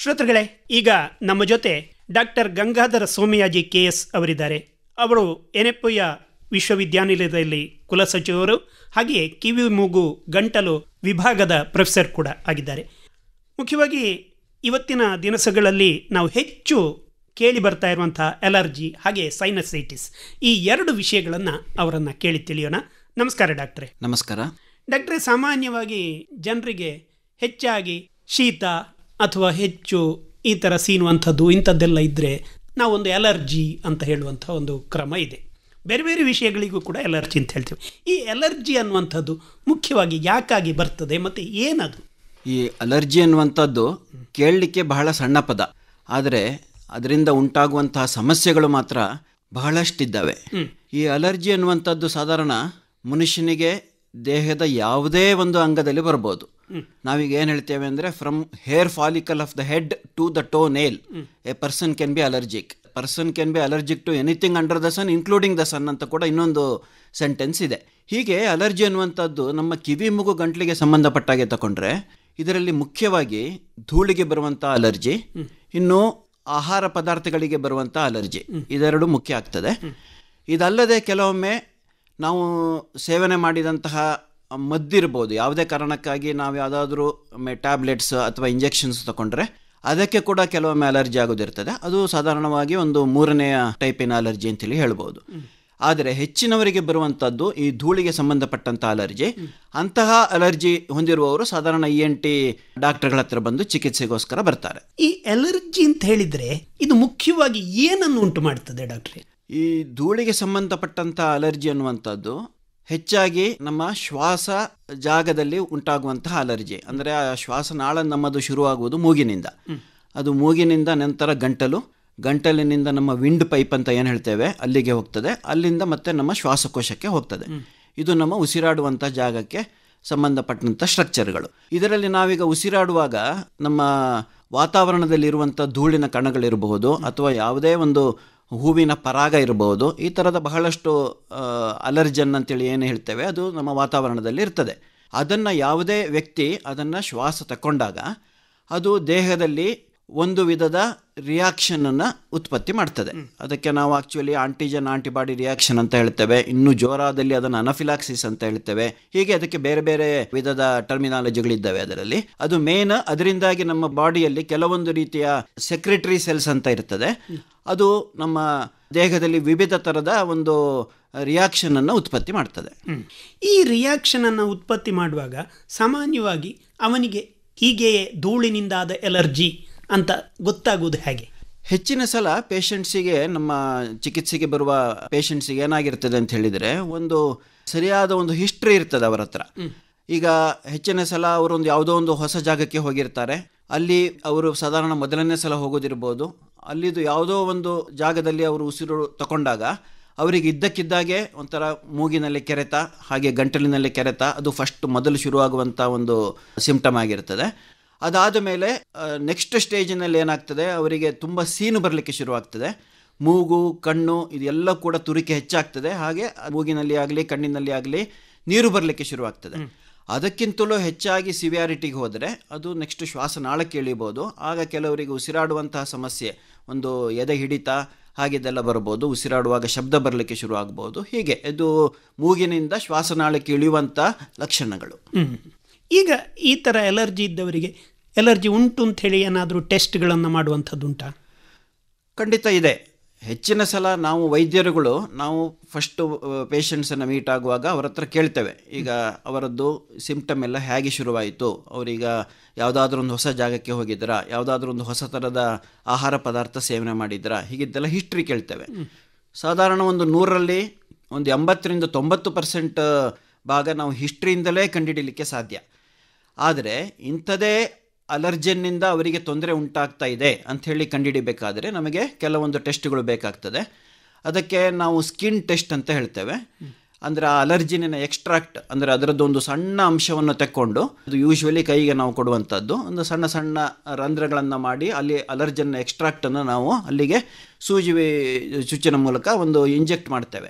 ಶ್ರೋತೃಗಳೇ ಈಗ ನಮ್ಮ ಜೊತೆ doctor Gangadhara Somayaji K S ಅವರಿದ್ದಾರೆ ಅವರು ಎನೆಪ್ಪಯ್ಯ ವಿಶ್ವವಿದ್ಯಾನಿಲಯದಲ್ಲಿ ಕುಲಸಚಿವರು ಹಾಗೆಯೇ ಕಿವಿ ಮೂಗು ಗಂಟಲು ವಿಭಾಗದ ಪ್ರೊಫೆಸರ್ ಕೂಡ ಆಗಿದ್ದಾರೆ ಮುಖ್ಯವಾಗಿ ಇವತ್ತಿನ ದಿನಸುಗಳಲ್ಲಿ ನಾವು ಹೆಚ್ಚು ಕೇಳಿ ಬರ್ತಾ ಇರುವಂಥ ಅಲರ್ಜಿ ಹಾಗೆ ಸೈನಸೈಟಿಸ್ ಈ ಎರಡು ವಿಷಯಗಳನ್ನು ಅವರನ್ನು ಕೇಳಿ ತಿಳಿಯೋಣ ನಮಸ್ಕಾರ ಡಾಕ್ಟ್ರೆ ನಮಸ್ಕಾರ ಡಾಕ್ಟ್ರೆ ಸಾಮಾನ್ಯವಾಗಿ ಜನರಿಗೆ ಹೆಚ್ಚಾಗಿ ಶೀತ ಅಥವಾ ಹೆಚ್ಚು ಈ ಥರ ಸೀನುವಂಥದ್ದು ಇಂಥದ್ದೆಲ್ಲ ಇದ್ದರೆ ನಾವೊಂದು ಅಲರ್ಜಿ ಅಂತ ಹೇಳುವಂಥ ಒಂದು ಕ್ರಮ ಇದೆ ಬೇರೆ ಬೇರೆ ವಿಷಯಗಳಿಗೂ ಕೂಡ ಅಲರ್ಜಿ ಅಂತ ಹೇಳ್ತೀವಿ ಈ ಅಲರ್ಜಿ ಅನ್ನುವಂಥದ್ದು ಮುಖ್ಯವಾಗಿ ಯಾಕಾಗಿ ಬರ್ತದೆ ಮತ್ತು ಏನದು ಈ ಅಲರ್ಜಿ ಅನ್ನುವಂಥದ್ದು ಕೇಳಲಿಕ್ಕೆ ಬಹಳ ಸಣ್ಣ ಪದ ಆದರೆ ಅದರಿಂದ ಉಂಟಾಗುವಂತಹ ಸಮಸ್ಯೆಗಳು ಮಾತ್ರ ಬಹಳಷ್ಟಿದ್ದಾವೆ ಈ ಅಲರ್ಜಿ ಅನ್ನುವಂಥದ್ದು ಸಾಧಾರಣ ಮನುಷ್ಯನಿಗೆ ದೇಹದ ಯಾವುದೇ ಒಂದು ಅಂಗದಲ್ಲಿ ಬರ್ಬೋದು ನಾವೀಗ ಏನು ಹೇಳ್ತೇವೆ ಅಂದರೆ from hair follicle of the head to the toe nail a person can be allergic person can be allergic to anything under the sun including the sun ಅಂತ ಕೂಡ ಇನ್ನೊಂದು ಸೆಂಟೆನ್ಸ್ ಇದೆ ಹೀಗೆ ಅಲರ್ಜಿ ಅನ್ನುವಂಥದ್ದು ನಮ್ಮ ಕಿವಿ ಮೂಗು ಗಂಟ್ಲಿಗೆ ಸಂಬಂಧಪಟ್ಟಾಗೆ ತಗೊಂಡ್ರೆ ಇದರಲ್ಲಿ ಮುಖ್ಯವಾಗಿ ಧೂಳಿಗೆ ಬರುವಂಥ ಅಲರ್ಜಿ ಇನ್ನು ಆಹಾರ ಪದಾರ್ಥಗಳಿಗೆ ಬರುವಂಥ ಅಲರ್ಜಿ ಇದೆರಡು ಮುಖ್ಯ ಆಗ್ತದೆ ಇದಲ್ಲದೆ ಕೆಲವೊಮ್ಮೆ ನಾವು ಸೇವನೆ ಮಾಡಿದಂತಹ ಮದ್ದಿರ್ಬೋದು ಯಾವುದೇ ಕಾರಣಕ್ಕಾಗಿ ನಾವು ಯಾವುದಾದ್ರೂ ಟ್ಯಾಬ್ಲೆಟ್ಸ್ ಅಥವಾ ಇಂಜೆಕ್ಷನ್ಸ್ ತಗೊಂಡ್ರೆ ಅದಕ್ಕೆ ಕೂಡ ಕೆಲವೊಮ್ಮೆ ಅಲರ್ಜಿ ಆಗೋದಿರ್ತದೆ ಅದು ಸಾಧಾರಣವಾಗಿ ಒಂದು ಮೂರನೆಯ ಟೈಪಿನ ಅಲರ್ಜಿ ಅಂತೇಳಿ ಹೇಳ್ಬೋದು ಆದರೆ ಹೆಚ್ಚಿನವರಿಗೆ ಬರುವಂಥದ್ದು ಈ ಧೂಳಿಗೆ ಸಂಬಂಧಪಟ್ಟಂಥ ಅಲರ್ಜಿ ಅಂತಹ ಅಲರ್ಜಿ ಹೊಂದಿರುವವರು ಸಾಧಾರಣ ಇ ಎನ್ ಟಿ ಡಾಕ್ಟರ್ಗಳ ಹತ್ರ ಬಂದು ಚಿಕಿತ್ಸೆಗೋಸ್ಕರ ಬರ್ತಾರೆ ಈ ಅಲರ್ಜಿ ಅಂತ ಹೇಳಿದರೆ ಇದು ಮುಖ್ಯವಾಗಿ ಏನನ್ನು ಉಂಟು ಮಾಡ್ತದೆ ಡಾಕ್ಟ್ರೆ ಈ ಧೂಳಿಗೆ ಸಂಬಂಧಪಟ್ಟಂಥ ಅಲರ್ಜಿ ಅನ್ನುವಂಥದ್ದು ಹೆಚ್ಚಾಗಿ ನಮ್ಮ ಶ್ವಾಸ ಜಾಗದಲ್ಲಿ ಉಂಟಾಗುವಂತಹ ಅಲರ್ಜಿ ಅಂದರೆ ಆ ಶ್ವಾಸನಾಳ ನಮ್ಮದು ಶುರುವಾಗುವುದು ಮೂಗಿನಿಂದ ಅದು ಮೂಗಿನಿಂದ ನಂತರ ಗಂಟಲು ಗಂಟಲಿನಿಂದ ನಮ್ಮ ವಿಂಡ್ ಪೈಪ್ ಅಂತ ಏನು ಹೇಳ್ತೇವೆ ಅಲ್ಲಿಗೆ ಹೋಗ್ತದೆ ಅಲ್ಲಿಂದ ಮತ್ತೆ ನಮ್ಮ ಶ್ವಾಸಕೋಶಕ್ಕೆ ಹೋಗ್ತದೆ ಇದು ನಮ್ಮ ಉಸಿರಾಡುವಂಥ ಜಾಗಕ್ಕೆ ಸಂಬಂಧಪಟ್ಟಂಥ ಸ್ಟ್ರಕ್ಚರ್ಗಳು ಇದರಲ್ಲಿ ನಾವೀಗ ಉಸಿರಾಡುವಾಗ ನಮ್ಮ ವಾತಾವರಣದಲ್ಲಿರುವಂಥ ಧೂಳಿನ ಕಣಗಳಿರಬಹುದು ಅಥವಾ ಯಾವುದೇ ಒಂದು ಹೂವಿನ ಪರಾಗ ಇರಬಹುದು ಈ ಥರದ ಬಹಳಷ್ಟು ಅಲರ್ಜನ್ ಅಂತೇಳಿ ಏನು ಹೇಳ್ತೇವೆ ಅದು ನಮ್ಮ ವಾತಾವರಣದಲ್ಲಿ ಇರ್ತದೆ ಅದನ್ನು ಯಾವುದೇ ವ್ಯಕ್ತಿ ಅದನ್ನು ಶ್ವಾಸ ತಗೊಂಡಾಗ ಅದು ದೇಹದಲ್ಲಿ ಒಂದು ವಿಧದ ರಿಯಾಕ್ಷನನ್ನು ಉತ್ಪತ್ತಿ ಮಾಡ್ತದೆ ಅದಕ್ಕೆ ನಾವು ಆಕ್ಚುಲಿ ಆಂಟಿಜನ್ ಆಂಟಿಬಾಡಿ ರಿಯಾಕ್ಷನ್ ಅಂತ ಹೇಳ್ತೇವೆ ಇನ್ನು ಜೋರಾದಲ್ಲಿ ಅದನ್ನು ಅನಫಿಲಾಕ್ಸಿಸ್ ಅಂತ ಹೇಳ್ತೇವೆ ಹೀಗೆ ಅದಕ್ಕೆ ಬೇರೆ ಬೇರೆ ವಿಧದ ಟರ್ಮಿನಾಲಜಿಗಳಿದ್ದಾವೆ ಅದರಲ್ಲಿ ಅದು ಮೇನ್ ಅದರಿಂದಾಗಿ ನಮ್ಮ ಬಾಡಿಯಲ್ಲಿ ಕೆಲವೊಂದು ರೀತಿಯ ಸೆಕ್ರೆಟರಿ ಸೆಲ್ಸ್ ಅಂತ ಇರ್ತದೆ ಅದು ನಮ್ಮ ದೇಹದಲ್ಲಿ ವಿವಿಧ ಥರದ ಒಂದು ರಿಯಾಕ್ಷನ್ ಅನ್ನು ಉತ್ಪತ್ತಿ ಮಾಡ್ತದೆ ಈ ರಿಯಾಕ್ಷನ್ ಅನ್ನು ಉತ್ಪತ್ತಿ ಮಾಡುವಾಗ ಸಾಮಾನ್ಯವಾಗಿ ಅವನಿಗೆ ಹೀಗೆಯೇ ಧೂಳಿನಿಂದಾದ ಎಲರ್ಜಿ ಅಂತ ಗೊತ್ತಾಗುವುದು ಹೇಗೆ ಹೆಚ್ಚಿನ ಸಲ ಪೇಷಂಟ್ಸಿಗೆ ನಮ್ಮ ಚಿಕಿತ್ಸೆಗೆ ಬರುವ ಪೇಷಂಟ್ಸಿಗೆ ಏನಾಗಿರ್ತದೆ ಅಂತ ಹೇಳಿದರೆ ಒಂದು ಸರಿಯಾದ ಒಂದು ಹಿಸ್ಟ್ರಿ ಇರ್ತದೆ ಅವರ ಹತ್ರ ಈಗ ಹೆಚ್ಚಿನ ಸಲ ಅವರೊಂದು ಯಾವುದೋ ಒಂದು ಹೊಸ ಜಾಗಕ್ಕೆ ಹೋಗಿರ್ತಾರೆ ಅಲ್ಲಿ ಅವರು ಸಾಧಾರಣ ಮೊದಲನೇ ಸಲ ಹೋಗೋದಿರ್ಬೋದು ಅಲ್ಲಿದು ಯಾವುದೋ ಒಂದು ಜಾಗದಲ್ಲಿ ಅವರು ಉಸಿರು ತಗೊಂಡಾಗ ಅವರಿಗೆ ಇದ್ದಕ್ಕಿದ್ದಾಗೆ ಒಂಥರ ಮೂಗಿನಲ್ಲಿ ಕೆರೆತ ಹಾಗೆ ಗಂಟಲಿನಲ್ಲಿ ಕೆರೆತ ಅದು ಫಸ್ಟ್ ಮೊದಲು ಶುರುವಾಗುವಂಥ ಒಂದು ಸಿಂಪ್ಟಮ್ ಆಗಿರ್ತದೆ ಅದಾದ ಮೇಲೆ ನೆಕ್ಸ್ಟ್ ಸ್ಟೇಜಿನಲ್ಲಿ ಏನಾಗ್ತದೆ ಅವರಿಗೆ ತುಂಬ ಸೀನು ಬರಲಿಕ್ಕೆ ಶುರುವಾಗ್ತದೆ ಮೂಗು ಕಣ್ಣು ಇದೆಲ್ಲ ಕೂಡ ತುರಿಕೆ ಹೆಚ್ಚಾಗ್ತದೆ ಹಾಗೆ ಮೂಗಿನಲ್ಲಿ ಆಗಲಿ ಕಣ್ಣಿನಲ್ಲಿ ಆಗಲಿ ನೀರು ಬರಲಿಕ್ಕೆ ಶುರುವಾಗ್ತದೆ ಅದಕ್ಕಿಂತಲೂ ಹೆಚ್ಚಾಗಿ ಸಿವಿಯಾರಿಟಿಗೆ ಹೋದರೆ ಅದು ನೆಕ್ಸ್ಟ್ ಶ್ವಾಸನಾಳಕ್ಕೆ ಇಳಿಬೋದು ಆಗ ಕೆಲವರಿಗೆ ಉಸಿರಾಡುವಂತಹ ಸಮಸ್ಯೆ ಒಂದು ಎದೆ ಹಿಡಿತ ಹಾಗಿದೆಲ್ಲ ಬರ್ಬೋದು ಉಸಿರಾಡುವಾಗ ಶಬ್ದ ಬರಲಿಕ್ಕೆ ಶುರು ಆಗ್ಬೋದು ಹೀಗೆ ಇದು ಮೂಗಿನಿಂದ ಶ್ವಾಸನಾಳಕ್ಕೆ ಇಳಿಯುವಂಥ ಲಕ್ಷಣಗಳು ಈಗ ಈ ಥರ ಎಲರ್ಜಿ ಇದ್ದವರಿಗೆ ಎಲರ್ಜಿ ಉಂಟು ಅಂತ ಹೇಳಿ ಏನಾದರೂ ಟೆಸ್ಟ್ಗಳನ್ನು ಮಾಡುವಂಥದ್ದು ಉಂಟಾ ಖಂಡಿತ ಇದೆ ಹೆಚ್ಚಿನ ಸಲ ನಾವು ವೈದ್ಯರುಗಳು ನಾವು ಫಸ್ಟು ಪೇಷಂಟ್ಸನ್ನು ಮೀಟ್ ಆಗುವಾಗ ಅವರ ಹತ್ರ ಕೇಳ್ತೇವೆ ಈಗ ಅವರದ್ದು ಸಿಂಪ್ಟಮ್ ಎಲ್ಲ ಹೇಗೆ ಶುರುವಾಯಿತು ಅವರೀಗ ಯಾವುದಾದ್ರೂ ಒಂದು ಹೊಸ ಜಾಗಕ್ಕೆ ಹೋಗಿದ್ರಾ ಯಾವುದಾದ್ರೂ ಒಂದು ಹೊಸ ಥರದ ಆಹಾರ ಪದಾರ್ಥ ಸೇವನೆ ಮಾಡಿದ್ರಾ ಹೀಗಿದ್ದೆಲ್ಲ ಹಿಸ್ಟ್ರಿ ಕೇಳ್ತೇವೆ ಸಾಧಾರಣ ಒಂದು ನೂರರಲ್ಲಿ ಒಂದು ಎಂಬತ್ತರಿಂದ ತೊಂಬತ್ತು ಪರ್ಸೆಂಟ್ ಭಾಗ ನಾವು ಹಿಸ್ಟ್ರಿಯಿಂದಲೇ ಕಂಡುಹಿಡಲಿಕ್ಕೆ ಸಾಧ್ಯ ಆದರೆ ಇಂಥದೇ ಅಲರ್ಜನ್ನಿಂದ ಅವರಿಗೆ ತೊಂದರೆ ಉಂಟಾಗ್ತಾ ಇದೆ ಅಂಥೇಳಿ ಕಂಡುಹಿಡಿಬೇಕಾದ್ರೆ ನಮಗೆ ಕೆಲವೊಂದು ಟೆಸ್ಟ್ಗಳು ಬೇಕಾಗ್ತದೆ ಅದಕ್ಕೆ ನಾವು ಸ್ಕಿನ್ ಟೆಸ್ಟ್ ಅಂತ ಹೇಳ್ತೇವೆ ಅಂದರೆ ಆ ಅಲರ್ಜಿನ ಎಕ್ಸ್ಟ್ರಾಕ್ಟ್ ಅಂದರೆ ಅದರದ್ದೊಂದು ಸಣ್ಣ ಅಂಶವನ್ನು ತೆಕ್ಕೊಂಡು ಅದು ಯೂಶ್ವಲಿ ಕೈಗೆ ನಾವು ಕೊಡುವಂಥದ್ದು ಒಂದು ಸಣ್ಣ ಸಣ್ಣ ರಂಧ್ರಗಳನ್ನು ಮಾಡಿ ಅಲ್ಲಿ ಅಲರ್ಜನ್ನ ಎಕ್ಸ್ಟ್ರಾಕ್ಟನ್ನು ನಾವು ಅಲ್ಲಿಗೆ ಸೂಜಿ ಚುಚ್ಚಿನ ಮೂಲಕ ಒಂದು ಇಂಜೆಕ್ಟ್ ಮಾಡ್ತೇವೆ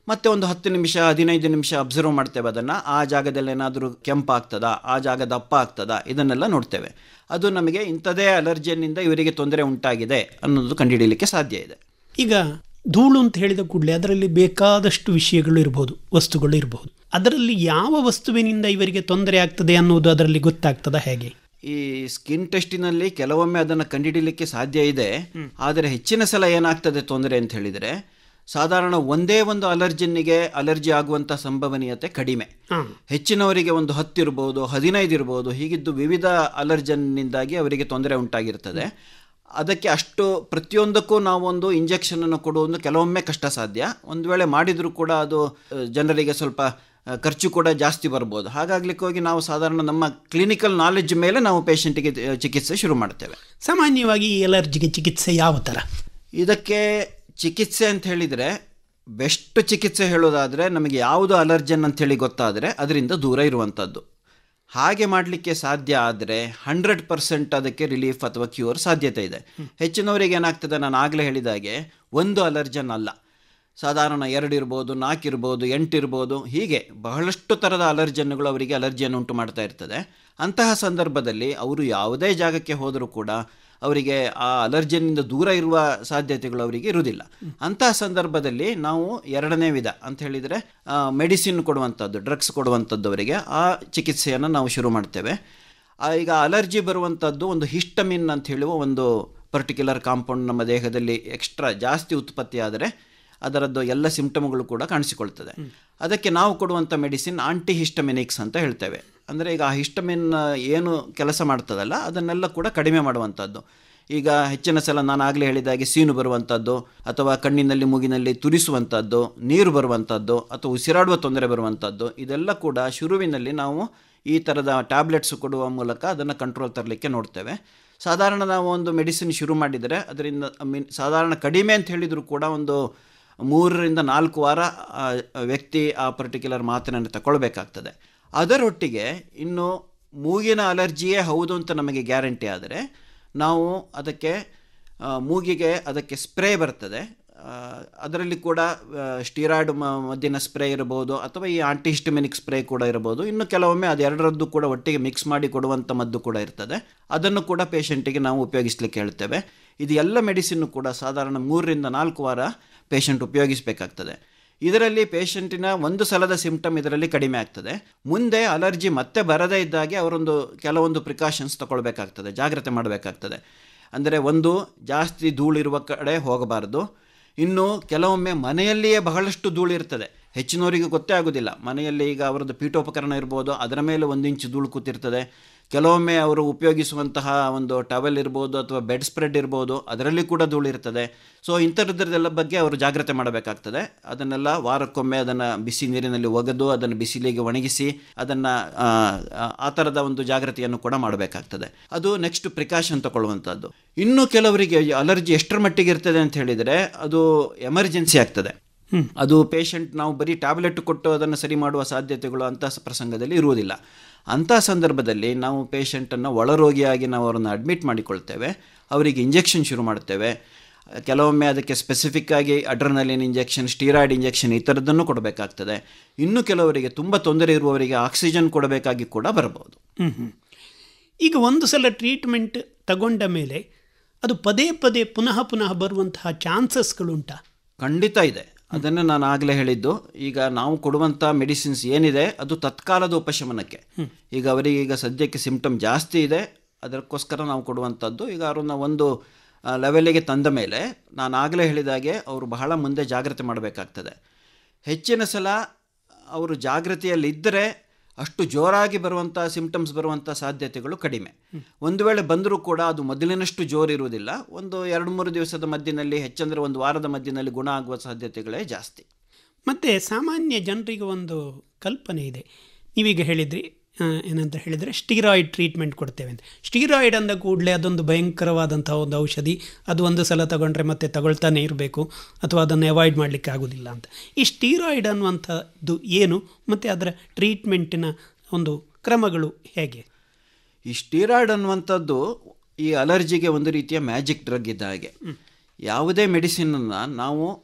ಮತ್ತೆ ಒಂದು ಹತ್ತು ನಿಮಿಷ ಹದಿನೈದು ನಿಮಿಷ ಅಬ್ಸರ್ವ್ ಮಾಡ್ತೇವೆ ಅದನ್ನು ಆ ಜಾಗದಲ್ಲಿ ಏನಾದರೂ ಕೆಂಪಾಗ್ತದಾ ಆ ಜಾಗ ದಪ್ಪ ಆಗ್ತದಾ ಇದನ್ನೆಲ್ಲ ನೋಡ್ತೇವೆ ಅದು ನಮಗೆ ಇಂಥದೇ ಅಲರ್ಜಿಯನ್ನಿಂದ ಇವರಿಗೆ ತೊಂದರೆ ಉಂಟಾಗಿದೆ ಅನ್ನೋದು ಕಂಡುಹಿಡಿಯಲಿಕ್ಕೆ ಸಾಧ್ಯ ಇದೆ ಈಗ ಧೂಳು ಅಂತ ಹೇಳಿದ ಕೂಡಲೇ ಅದರಲ್ಲಿ ಬೇಕಾದಷ್ಟು ವಿಷಯಗಳು ಇರಬಹುದು ವಸ್ತುಗಳು ಇರಬಹುದು ಅದರಲ್ಲಿ ಯಾವ ವಸ್ತುವಿನಿಂದ ಇವರಿಗೆ ತೊಂದರೆ ಆಗ್ತದೆ ಅನ್ನೋದು ಅದರಲ್ಲಿ ಗೊತ್ತಾಗ್ತದ ಹೇಗೆ ಈ ಸ್ಕಿನ್ ಟೆಸ್ಟಿನಲ್ಲಿ ಕೆಲವೊಮ್ಮೆ ಅದನ್ನು ಕಂಡುಹಿಡಿಯಲಿಕ್ಕೆ ಸಾಧ್ಯ ಇದೆ ಆದರೆ ಹೆಚ್ಚಿನ ಸಲ ಏನಾಗ್ತದೆ ತೊಂದರೆ ಅಂತ ಹೇಳಿದರೆ ಸಾಧಾರಣ ಒಂದೇ ಒಂದು ಅಲರ್ಜಿನ್ನಿಗೆ ಅಲರ್ಜಿ ಆಗುವಂಥ ಸಂಭವನೀಯತೆ ಕಡಿಮೆ ಹಾ ಹೆಚ್ಚಿನವರಿಗೆ ಒಂದು ಹತ್ತು ಇರ್ಬೋದು ಹದಿನೈದು ಇರ್ಬೋದು ಹೀಗಿದ್ದು ವಿವಿಧ ಅಲರ್ಜನ್ನಿಂದಾಗಿ ಅವರಿಗೆ ತೊಂದರೆ ಉಂಟಾಗಿರ್ತದೆ ಅದಕ್ಕೆ ಅಷ್ಟು ಪ್ರತಿಯೊಂದಕ್ಕೂ ನಾವೊಂದು ಇಂಜೆಕ್ಷನನ್ನು ಕೊಡುವುದು ಕೆಲವೊಮ್ಮೆ ಕಷ್ಟ ಸಾಧ್ಯ ಒಂದು ವೇಳೆ ಮಾಡಿದರೂ ಕೂಡ ಅದು ಆ, ಜನರಿಗೆ ಸ್ವಲ್ಪ ಆ, ಖರ್ಚು ಕೂಡ ಜಾಸ್ತಿ ಬರ್ಬೋದು ಹಾಗಾಗ್ಲಿಕ್ಕೆ ಹೋಗಿ ನಾವು ಸಾಧಾರಣ ನಮ್ಮ ಕ್ಲಿನಿಕಲ್ ನಾಲೆಡ್ಜ್ ಮೇಲೆ ನಾವು ಪೇಷಂಟಿಗೆ ಚಿಕಿತ್ಸೆ ಶುರು ಮಾಡ್ತೇವೆ ಸಾಮಾನ್ಯವಾಗಿ ಈ ಎಲರ್ಜಿಗೆ ಚಿಕಿತ್ಸೆ ಯಾವ ಥರ ಇದಕ್ಕೆ ಚಿಕಿತ್ಸೆ ಅಂತ ಹೇಳಿದರೆ ಬೆಸ್ಟ್ ಚಿಕಿತ್ಸೆ ಹೇಳೋದಾದರೆ ನಮಗೆ ಯಾವುದು ಅಲರ್ಜನ್ ಅಂತೇಳಿ ಗೊತ್ತಾದರೆ ಅದರಿಂದ ದೂರ ಇರುವಂಥದ್ದು ಹಾಗೆ ಮಾಡಲಿಕ್ಕೆ ಸಾಧ್ಯ ಆದರೆ ಹಂಡ್ರೆಡ್ ಪರ್ಸೆಂಟ್ ಅದಕ್ಕೆ ರಿಲೀಫ್ ಅಥವಾ ಕ್ಯೂರ್ ಸಾಧ್ಯತೆ ಇದೆ ಹೆಚ್ಚಿನವರಿಗೆ ಏನಾಗ್ತದೆ ನಾನು ಆಗಲೇ ಹೇಳಿದಾಗೆ ಒಂದು ಅಲರ್ಜನ್ ಅಲ್ಲ ಸಾಧಾರಣ ಎರಡು ಇರ್ಬೋದು ನಾಲ್ಕು ಇರ್ಬೋದು ಎಂಟು ಇರ್ಬೋದು ಹೀಗೆ ಬಹಳಷ್ಟು ಥರದ ಅಲರ್ಜನ್ಗಳು ಅವರಿಗೆ ಅಲರ್ಜಿಯನ್ನು ಉಂಟು ಮಾಡ್ತಾ ಇರ್ತದೆ ಅಂತಹ ಸಂದರ್ಭದಲ್ಲಿ ಅವರು ಯಾವುದೇ ಜಾಗಕ್ಕೆ ಹೋದರೂ ಕೂಡ ಅವರಿಗೆ ಆ ಅಲರ್ಜಿನಿಂದ ದೂರ ಇರುವ ಸಾಧ್ಯತೆಗಳು ಅವರಿಗೆ ಇರುವುದಿಲ್ಲ ಅಂತಹ ಸಂದರ್ಭದಲ್ಲಿ ನಾವು ಎರಡನೇ ವಿಧ ಅಂತ ಹೇಳಿದರೆ ಮೆಡಿಸಿನ್ ಕೊಡುವಂಥದ್ದು ಡ್ರಗ್ಸ್ ಕೊಡುವಂಥದ್ದು ಅವರಿಗೆ ಆ ಚಿಕಿತ್ಸೆಯನ್ನು ನಾವು ಶುರು ಮಾಡ್ತೇವೆ ಆ, ಈಗ ಅಲರ್ಜಿ ಬರುವಂಥದ್ದು ಒಂದು ಹಿಸ್ಟಮಿನ್ ಅಂತ ಹೇಳುವ ಒಂದು ಪರ್ಟಿಕ್ಯುಲರ್ ಕಾಂಪೌಂಡ್ ನಮ್ಮ ದೇಹದಲ್ಲಿ ಎಕ್ಸ್ಟ್ರಾ ಜಾಸ್ತಿ ಉತ್ಪತ್ತಿ ಆದರೆ ಅದರದ್ದು ಎಲ್ಲ ಸಿಂಪ್ಟಮ್ಗಳು ಕೂಡ ಕಾಣಿಸಿಕೊಳ್ತದೆ ಅದಕ್ಕೆ ನಾವು ಕೊಡುವಂಥ ಮೆಡಿಸಿನ್ ಆಂಟಿ ಹಿಸ್ಟಮಿನಿಕ್ಸ್ ಅಂತ ಹೇಳ್ತೇವೆ ಅಂದರೆ ಈಗ ಆ ಹಿಸ್ಟಮಿನ್ ಏನು ಕೆಲಸ ಮಾಡ್ತದಲ್ಲ ಅದನ್ನೆಲ್ಲ ಕೂಡ ಕಡಿಮೆ ಮಾಡುವಂಥದ್ದು ಈಗ ಹೆಚ್ಚಿನ ಸಲ ನಾನು ಆಗಲೇ ಹೇಳಿದಾಗೆ ಸೀನು ಬರುವಂಥದ್ದು ಅಥವಾ ಕಣ್ಣಿನಲ್ಲಿ ಮೂಗಿನಲ್ಲಿ ತುರಿಸುವಂಥದ್ದು ನೀರು ಬರುವಂಥದ್ದು ಅಥವಾ ಉಸಿರಾಡುವ ತೊಂದರೆ ಬರುವಂಥದ್ದು ಇದೆಲ್ಲ ಕೂಡ ಶುರುವಿನಲ್ಲಿ ನಾವು ಈ ಥರದ ಟ್ಯಾಬ್ಲೆಟ್ಸ್ ಕೊಡುವ ಮೂಲಕ ಅದನ್ನು ಕಂಟ್ರೋಲ್ ತರಲಿಕ್ಕೆ ನೋಡ್ತೇವೆ ಸಾಧಾರಣ ನಾವು ಒಂದು ಮೆಡಿಸಿನ್ ಶುರು ಮಾಡಿದರೆ ಅದರಿಂದ ಮೀನ್ ಸಾಧಾರಣ ಕಡಿಮೆ ಅಂತ ಹೇಳಿದರೂ ಕೂಡ ಒಂದು ಮೂರರಿಂದ ನಾಲ್ಕು ವಾರ ಆ ವ್ಯಕ್ತಿ ಆ ಪರ್ಟಿಕ್ಯುಲರ್ ಮಾತಿನನ್ನು ತಗೊಳ್ಬೇಕಾಗ್ತದೆ ಅದರೊಟ್ಟಿಗೆ ಇನ್ನು ಮೂಗಿನ ಅಲರ್ಜಿಯೇ ಹೌದು ಅಂತ ನಮಗೆ ಗ್ಯಾರಂಟಿ ಆದರೆ ನಾವು ಅದಕ್ಕೆ ಆ, ಮೂಗಿಗೆ ಅದಕ್ಕೆ ಸ್ಪ್ರೇ ಬರ್ತದೆ ಆ, ಅದರಲ್ಲಿ ಕೂಡ ಸ್ಟೀರಾಯ್ಡ್ ಮದ್ದಿನ ಸ್ಪ್ರೇ ಇರಬಹುದು ಅಥವಾ ಈ ಆಂಟಿಹಿಸ್ಟಮಿನಿಕ್ ಸ್ಪ್ರೇ ಕೂಡ ಇರಬಹುದು ಇನ್ನು ಕೆಲವೊಮ್ಮೆ ಅದೆರಡರದ್ದು ಕೂಡ ಒಟ್ಟಿಗೆ ಮಿಕ್ಸ್ ಮಾಡಿ ಕೊಡುವಂಥ ಮದ್ದು ಕೂಡ ಇರ್ತದೆ ಅದನ್ನು ಕೂಡ ಪೇಷಂಟಿಗೆ ನಾವು ಉಪಯೋಗಿಸ್ಲಿಕ್ಕೆ ಹೇಳ್ತೇವೆ ಇದು ಎಲ್ಲ ಮೆಡಿಸಿನ್ನು ಕೂಡ ಸಾಧಾರಣ ಮೂರರಿಂದ ನಾಲ್ಕು ವಾರ ಪೇಷಂಟ್ ಉಪಯೋಗಿಸಬೇಕಾಗ್ತದೆ ಇದರಲ್ಲಿ ಪೇಷಂಟಿನ ಒಂದು ಸಲದ ಸಿಂಪ್ಟಮ್ ಇದರಲ್ಲಿ ಕಡಿಮೆ ಆಗ್ತದೆ ಮುಂದೆ ಅಲರ್ಜಿ ಮತ್ತೆ ಬರದೇ ಇದ್ದಾಗೆ ಅವರೊಂದು ಕೆಲವೊಂದು ಪ್ರಿಕಾಷನ್ಸ್ ತಗೊಳ್ಬೇಕಾಗ್ತದೆ ಜಾಗ್ರತೆ ಮಾಡಬೇಕಾಗ್ತದೆ ಅಂದರೆ ಒಂದು ಜಾಸ್ತಿ ಧೂಳಿರುವ ಕಡೆ ಹೋಗಬಾರದು ಇನ್ನು ಕೆಲವೊಮ್ಮೆ ಮನೆಯಲ್ಲಿಯೇ ಬಹಳಷ್ಟು ಧೂಳು ಇರ್ತದೆ ಹೆಚ್ಚಿನವರಿಗೆ ಗೊತ್ತೇ ಆಗೋದಿಲ್ಲ ಮನೆಯಲ್ಲಿ ಈಗ ಅವರದ್ದು ಪೀಠೋಪಕರಣ ಇರ್ಬೋದು ಅದರ ಮೇಲೆ ಒಂದು ಇಂಚು ಧೂಳು ಕೂತಿರ್ತದೆ ಕೆಲವೊಮ್ಮೆ ಅವರು ಉಪಯೋಗಿಸುವಂತಹ ಒಂದು ಟವೆಲ್ ಇರ್ಬೋದು ಅಥವಾ ಬೆಡ್ ಸ್ಪ್ರೆಡ್ ಇರ್ಬೋದು ಅದರಲ್ಲಿ ಕೂಡ ಧೂಳು ಇರ್ತದೆ ಸೊ ಇಂಥದ್ರದ್ದೆಲ್ಲ ಬಗ್ಗೆ ಅವರು ಜಾಗ್ರತೆ ಮಾಡಬೇಕಾಗ್ತದೆ ಅದನ್ನೆಲ್ಲ ವಾರಕ್ಕೊಮ್ಮೆ ಅದನ್ನು ಬಿಸಿ ನೀರಿನಲ್ಲಿ ಒಗೆದು ಅದನ್ನು ಬಿಸಿಲಿಗೆ ಒಣಗಿಸಿ ಅದನ್ನು ಆ ಥರದ ಒಂದು ಜಾಗ್ರತೆಯನ್ನು ಕೂಡ ಮಾಡಬೇಕಾಗ್ತದೆ ಅದು ನೆಕ್ಸ್ಟ್ ಪ್ರಿಕಾಷನ್ ತಗೊಳ್ಳುವಂಥದ್ದು ಇನ್ನು ಕೆಲವರಿಗೆ ಅಲರ್ಜಿ ಎಷ್ಟರ ಮಟ್ಟಿಗೆ ಇರ್ತದೆ ಅಂತ ಹೇಳಿದರೆ ಅದು ಎಮರ್ಜೆನ್ಸಿ ಆಗ್ತದೆ ಅದು ಪೇಷಂಟ್ ನಾವು ಬರೀ ಟ್ಯಾಬ್ಲೆಟ್ ಕೊಟ್ಟು ಅದನ್ನು ಸರಿ ಮಾಡುವ ಸಾಧ್ಯತೆಗಳು ಅಂಥ ಸ- ಪ್ರಸಂಗದಲ್ಲಿ ಇರುವುದಿಲ್ಲ ಅಂಥ ಸಂದರ್ಭದಲ್ಲಿ ನಾವು ಪೇಷಂಟನ್ನು ಒಳರೋಗಿಯಾಗಿ ನಾವು ಅವರನ್ನು ಅಡ್ಮಿಟ್ ಮಾಡಿಕೊಳ್ತೇವೆ ಅವರಿಗೆ ಇಂಜೆಕ್ಷನ್ ಶುರು ಮಾಡ್ತೇವೆ ಕೆಲವೊಮ್ಮೆ ಅದಕ್ಕೆ ಸ್ಪೆಸಿಫಿಕ್ ಆಗಿ ಅಡ್ರನಲಿನ್ ಇಂಜೆಕ್ಷನ್ ಸ್ಟೀರಾಯ್ಡ್ ಇಂಜೆಕ್ಷನ್ ಈ ಥರದ್ದನ್ನು ಕೊಡಬೇಕಾಗ್ತದೆ ಇನ್ನು ಕೆಲವರಿಗೆ ತುಂಬ ತೊಂದರೆ ಇರುವವರಿಗೆ ಆಕ್ಸಿಜನ್ ಕೊಡಬೇಕಾಗಿ ಕೂಡ ಬರಬಹುದು ಹ್ಮ್ ಹ್ಮ್. ಈಗ ಒಂದು ಸಲ ಟ್ರೀಟ್ಮೆಂಟ್ ತಗೊಂಡ ಮೇಲೆ ಅದು ಪದೇ ಪದೇ ಪುನಃ ಪುನಃ ಬರುವಂತಹ ಚಾನ್ಸಸ್ಗಳುಂಟಾ ಖಂಡಿತ ಇದೆ ಅದನ್ನು ನಾನು ಆಗಲೇ ಹೇಳಿದ್ದು ಈಗ ನಾವು ಕೊಡುವಂಥ ಮೆಡಿಸಿನ್ಸ್ ಏನಿದೆ ಅದು ತತ್ಕಾಲದ ಉಪಶಮನಕ್ಕೆ ಈಗ ಅವರಿಗೆ ಈಗ ಸದ್ಯಕ್ಕೆ ಸಿಂಪ್ಟಮ್ ಜಾಸ್ತಿ ಇದೆ ಅದಕ್ಕೋಸ್ಕರ ನಾವು ಕೊಡುವಂಥದ್ದು ಈಗ ಅವ್ರನ್ನ ಒಂದು ಆ, ಲೆವೆಲಿಗೆ ತಂದ ಮೇಲೆ ನಾನು ಆಗಲೇ ಹೇಳಿದಾಗೆ ಅವರು ಬಹಳ ಮುಂದೆ ಜಾಗ್ರತೆ ಮಾಡಬೇಕಾಗ್ತದೆ ಹೆಚ್ಚಿನ ಸಲ ಅವರು ಜಾಗೃತಿಯಲ್ಲಿದ್ದರೆ ಅಷ್ಟು ಜೋರಾಗಿ ಬರುವಂಥ ಸಿಂಪ್ಟಮ್ಸ್ ಬರುವಂಥ ಸಾಧ್ಯತೆಗಳು ಕಡಿಮೆ ಒಂದು ವೇಳೆ ಬಂದರೂ ಕೂಡ ಅದು ಮೊದಲಿನಷ್ಟು ಜೋರು ಇರುವುದಿಲ್ಲ ಒಂದು ಎರಡು ಮೂರು ದಿವಸದ ಮಧ್ಯದಲ್ಲಿ ಹೆಚ್ಚಂದರೆ ಒಂದು ವಾರದ ಮಧ್ಯದಲ್ಲಿ ಗುಣ ಆಗುವ ಸಾಧ್ಯತೆಗಳೇ ಜಾಸ್ತಿ ಮತ್ತು ಸಾಮಾನ್ಯ ಜನರಿಗೆ ಒಂದು ಕಲ್ಪನೆ ಇದೆ ನೀವೀಗ ಹೇಳಿದ್ರಿ ಆ, ಏನಂತ ಹೇಳಿದರೆ ಸ್ಟೀರಾಯ್ಡ್ ಟ್ರೀಟ್ಮೆಂಟ್ ಕೊಡ್ತೇವೆ ಅಂತ ಸ್ಟೀರಾಯ್ಡ್ ಅಂದ ಕೂಡಲೇ ಅದೊಂದು ಭಯಂಕರವಾದಂಥ ಒಂದು ಔಷಧಿ ಅದು ಒಂದು ಸಲ ತಗೊಂಡ್ರೆ ಮತ್ತೆ ತಗೊಳ್ತಾನೆ ಇರಬೇಕು ಅಥವಾ ಅದನ್ನು ಅವಾಯ್ಡ್ ಮಾಡಲಿಕ್ಕೆ ಆಗೋದಿಲ್ಲ ಅಂತ ಈ ಸ್ಟೀರಾಯ್ಡ್ ಅನ್ನುವಂಥದ್ದು ಏನು ಮತ್ತು ಅದರ ಟ್ರೀಟ್ಮೆಂಟಿನ ಒಂದು ಕ್ರಮಗಳು ಹೇಗೆ ಈ ಸ್ಟೀರಾಯ್ಡ್ ಅನ್ನುವಂಥದ್ದು ಈ ಅಲರ್ಜಿಗೆ ಒಂದು ರೀತಿಯ ಮ್ಯಾಜಿಕ್ ಡ್ರಗ್ ಇದ್ದ ಹಾಗೆ ಯಾವುದೇ ಮೆಡಿಸಿನನ್ನು ನಾವು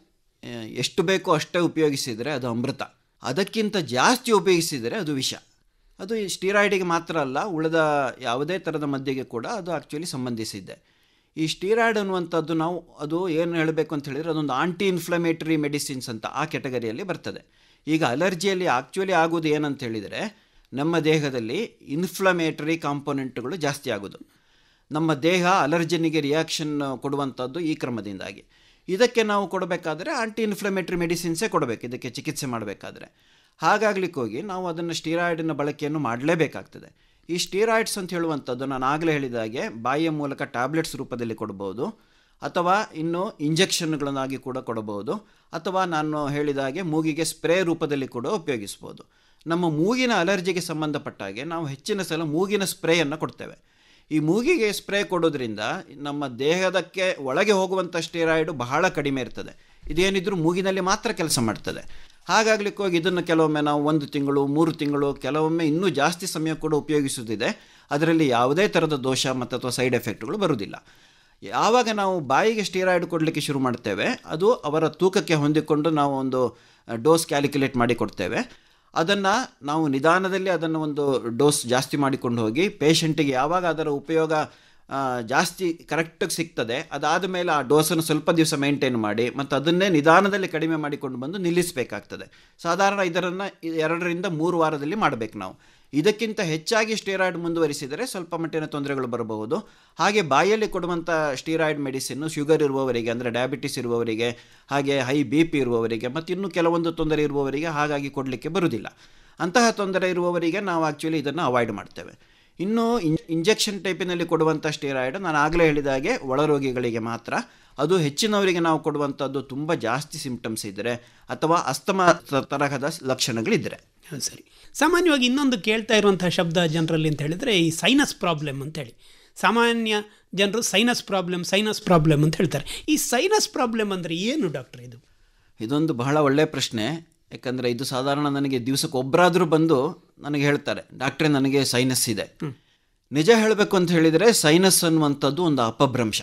ಆ, ಎಷ್ಟು ಬೇಕೋ ಅಷ್ಟೇ ಉಪಯೋಗಿಸಿದರೆ ಅದು ಅಮೃತ ಅದಕ್ಕಿಂತ ಜಾಸ್ತಿ ಉಪಯೋಗಿಸಿದರೆ ಅದು ವಿಷ ಅದು ಈ ಸ್ಟೀರಾಯ್ಡಿಗೆ ಮಾತ್ರ ಅಲ್ಲ ಉಳಿದ ಯಾವುದೇ ಥರದ ಮದ್ದಿಗೆ ಕೂಡ ಅದು ಆ್ಯಕ್ಚುಲಿ ಸಂಬಂಧಿಸಿದೆ ಈ ಸ್ಟೀರಾಯ್ಡ್ ಅನ್ನುವಂಥದ್ದು ನಾವು ಅದು ಏನು ಹೇಳಬೇಕು ಅಂತ ಹೇಳಿದರೆ ಅದೊಂದು ಆಂಟಿ ಇನ್ಫ್ಲಮೇಟರಿ ಮೆಡಿಸಿನ್ಸ್ ಅಂತ ಆ ಕೆಟಗರಿಯಲ್ಲಿ ಬರ್ತದೆ ಈಗ ಅಲರ್ಜಿಯಲ್ಲಿ ಆ್ಯಕ್ಚುಲಿ ಆಗೋದು ಏನಂತ ಹೇಳಿದರೆ ನಮ್ಮ ದೇಹದಲ್ಲಿ ಇನ್ಫ್ಲಮೇಟರಿ ಕಾಂಪೊನೆಂಟ್ಗಳು ಜಾಸ್ತಿ ಆಗೋದು ನಮ್ಮ ದೇಹ ಅಲರ್ಜನಿಗೆ ರಿಯಾಕ್ಷನ್ ಕೊಡುವಂಥದ್ದು ಈ ಕ್ರಮದಿಂದಾಗಿ ಇದಕ್ಕೆ ನಾವು ಕೊಡಬೇಕಾದ್ರೆ ಆಂಟಿ ಇನ್ಫ್ಲಮೇಟರಿ ಮೆಡಿಸಿನ್ಸೇ ಕೊಡಬೇಕು ಇದಕ್ಕೆ ಚಿಕಿತ್ಸೆ ಮಾಡಬೇಕಾದ್ರೆ ಹಾಗಾಗ್ಲಿಕ್ಕೆ ಹೋಗಿ ನಾವು ಅದನ್ನು ಸ್ಟೀರಾಯ್ಡಿನ ಬಳಕೆಯನ್ನು ಮಾಡಲೇಬೇಕಾಗ್ತದೆ ಈ ಸ್ಟೀರಾಯ್ಡ್ಸ್ ಅಂತ ಹೇಳುವಂಥದ್ದು ನಾನು ಆಗಲೇ ಹೇಳಿದ ಹಾಗೆ ಬಾಯಿಯ ಮೂಲಕ ಟ್ಯಾಬ್ಲೆಟ್ಸ್ ರೂಪದಲ್ಲಿ ಕೊಡ್ಬೋದು ಅಥವಾ ಇನ್ನು ಇಂಜೆಕ್ಷನ್ಗಳನ್ನಾಗಿ ಕೂಡ ಕೊಡಬಹುದು ಅಥವಾ ನಾನು ಹೇಳಿದ ಹಾಗೆ ಮೂಗಿಗೆ ಸ್ಪ್ರೇ ರೂಪದಲ್ಲಿ ಕೂಡ ಉಪಯೋಗಿಸ್ಬೋದು ನಮ್ಮ ಮೂಗಿನ ಅಲರ್ಜಿಗೆ ಸಂಬಂಧಪಟ್ಟ ಹಾಗೆ ನಾವು ಹೆಚ್ಚಿನ ಸಲ ಮೂಗಿನ ಸ್ಪ್ರೇಯನ್ನು ಕೊಡ್ತೇವೆ ಈ ಮೂಗಿಗೆ ಸ್ಪ್ರೇ ಕೊಡೋದ್ರಿಂದ ನಮ್ಮ ದೇಹದಕ್ಕೆ ಒಳಗೆ ಹೋಗುವಂಥ ಸ್ಟೀರಾಯ್ಡು ಬಹಳ ಕಡಿಮೆ ಇರ್ತದೆ ಇದೇನಿದ್ರೂ ಮೂಗಿನಲ್ಲಿ ಮಾತ್ರ ಕೆಲಸ ಮಾಡ್ತದೆ ಹಾಗಾಗ್ಲಿಕ್ಕೆ ಹೋಗಿ ಇದನ್ನು ಕೆಲವೊಮ್ಮೆ ನಾವು ಒಂದು ತಿಂಗಳು ಮೂರು ತಿಂಗಳು ಕೆಲವೊಮ್ಮೆ ಇನ್ನೂ ಜಾಸ್ತಿ ಸಮಯ ಕೂಡ ಉಪಯೋಗಿಸುತ್ತಿದೆ ಅದರಲ್ಲಿ ಯಾವುದೇ ಥರದ ದೋಷ ಮತ್ತು ಅಥವಾ ಸೈಡ್ ಎಫೆಕ್ಟ್ಗಳು ಬರುವುದಿಲ್ಲ ಯಾವಾಗ ನಾವು ಬಾಯಿಗೆ ಸ್ಟೀರಾಯ್ಡ್ ಕೊಡಲಿಕ್ಕೆ ಶುರು ಮಾಡ್ತೇವೆ ಅದು ಅವರ ತೂಕಕ್ಕೆ ಹೊಂದಿಕೊಂಡು ನಾವು ಒಂದು ಡೋಸ್ ಕ್ಯಾಲ್ಕುಲೇಟ್ ಮಾಡಿ ಕೊಡ್ತೇವೆ ಅದನ್ನು ನಾವು ನಿಧಾನದಲ್ಲಿ ಅದನ್ನು ಒಂದು ಡೋಸ್ ಜಾಸ್ತಿ ಮಾಡಿಕೊಂಡು ಹೋಗಿ ಪೇಷಂಟಿಗೆ ಯಾವಾಗ ಅದರ ಉಪಯೋಗ ಆ, ಜಾಸ್ತಿ ಕರೆಕ್ಟಾಗಿ ಸಿಗ್ತದೆ ಅದಾದ ಮೇಲೆ ಆ ಡೋಸನ್ನು ಸ್ವಲ್ಪ ದಿವಸ ಮೇಂಟೈನ್ ಮಾಡಿ ಮತ್ತು ಅದನ್ನೇ ನಿಧಾನದಲ್ಲಿ ಕಡಿಮೆ ಮಾಡಿಕೊಂಡು ಬಂದು ನಿಲ್ಲಿಸಬೇಕಾಗ್ತದೆ ಸಾಧಾರಣ ಇದರನ್ನು ಎರಡರಿಂದ ಮೂರು ವಾರದಲ್ಲಿ ಮಾಡಬೇಕು ನಾವು ಇದಕ್ಕಿಂತ ಹೆಚ್ಚಾಗಿ ಸ್ಟೀರಾಯ್ಡ್ ಮುಂದುವರಿಸಿದರೆ ಸ್ವಲ್ಪ ಮಟ್ಟಿನ ತೊಂದರೆಗಳು ಬರಬಹುದು ಹಾಗೆ ಬಾಯಲ್ಲಿ ಕೊಡುವಂಥ ಸ್ಟೀರಾಯ್ಡ್ ಮೆಡಿಸಿನ್ನು ಶುಗರ್ ಇರುವವರಿಗೆ ಅಂದರೆ ಡಯಾಬಿಟಿಸ್ ಇರುವವರಿಗೆ ಹಾಗೆ ಹೈ ಬಿ ಪಿ ಇರುವವರಿಗೆ ಮತ್ತು ಇನ್ನೂ ಕೆಲವೊಂದು ತೊಂದರೆ ಇರುವವರಿಗೆ ಹಾಗಾಗಿ ಕೊಡಲಿಕ್ಕೆ ಬರುವುದಿಲ್ಲ ಅಂತಹ ತೊಂದರೆ ಇರುವವರಿಗೆ ನಾವು ಆ್ಯಕ್ಚುಲಿ ಇದನ್ನು ಅವಾಯ್ಡ್ ಮಾಡ್ತೇವೆ ಇನ್ನು ಇನ್ ಇಂಜೆಕ್ಷನ್ ಟೈಪಿನಲ್ಲಿ ಕೊಡುವಂಥ ಸ್ಟೀರಾಯ್ಡ್ ನಾನು ಆಗಲೇ ಹೇಳಿದ ಹಾಗೆ ಒಳರೋಗಿಗಳಿಗೆ ಮಾತ್ರ ಅದು ಹೆಚ್ಚಿನವರಿಗೆ ನಾವು ಕೊಡುವಂಥದ್ದು ತುಂಬ ಜಾಸ್ತಿ ಸಿಂಪ್ಟಮ್ಸ್ ಇದ್ದರೆ ಅಥವಾ ಅಸ್ತಮ ತ- ತರಹದ ಲಕ್ಷಣಗಳಿದ್ದರೆ ಹೌದು ಸರಿ ಸಾಮಾನ್ಯವಾಗಿ ಇನ್ನೊಂದು ಕೇಳ್ತಾ ಇರುವಂತಹ ಶಬ್ದ ಜನರಲ್ಲಿ ಅಂತ ಹೇಳಿದರೆ ಈ ಸೈನಸ್ ಪ್ರಾಬ್ಲಮ್ ಅಂತೇಳಿ ಸಾಮಾನ್ಯ ಜನರು ಸೈನಸ್ ಪ್ರಾಬ್ಲಮ್ ಸೈನಸ್ ಪ್ರಾಬ್ಲಮ್ ಅಂತ ಹೇಳ್ತಾರೆ ಈ ಸೈನಸ್ ಪ್ರಾಬ್ಲಮ್ ಅಂದರೆ ಏನು ಡಾಕ್ಟರ್ ಇದು ಇದೊಂದು ಬಹಳ ಒಳ್ಳೆಯ ಪ್ರಶ್ನೆ ಯಾಕಂದರೆ ಇದು ಸಾಧಾರಣ ನನಗೆ ದಿವಸಕ್ಕೆ ಒಬ್ಬರಾದರೂ ಬಂದು ನನಗೆ ಹೇಳ್ತಾರೆ ಡಾಕ್ಟ್ರೇ ನನಗೆ ಸೈನಸ್ ಇದೆ ನಿಜ ಹೇಳಬೇಕು ಅಂತ ಹೇಳಿದರೆ ಸೈನಸ್ ಅನ್ನುವಂಥದ್ದು ಒಂದು ಅಪಭ್ರಂಶ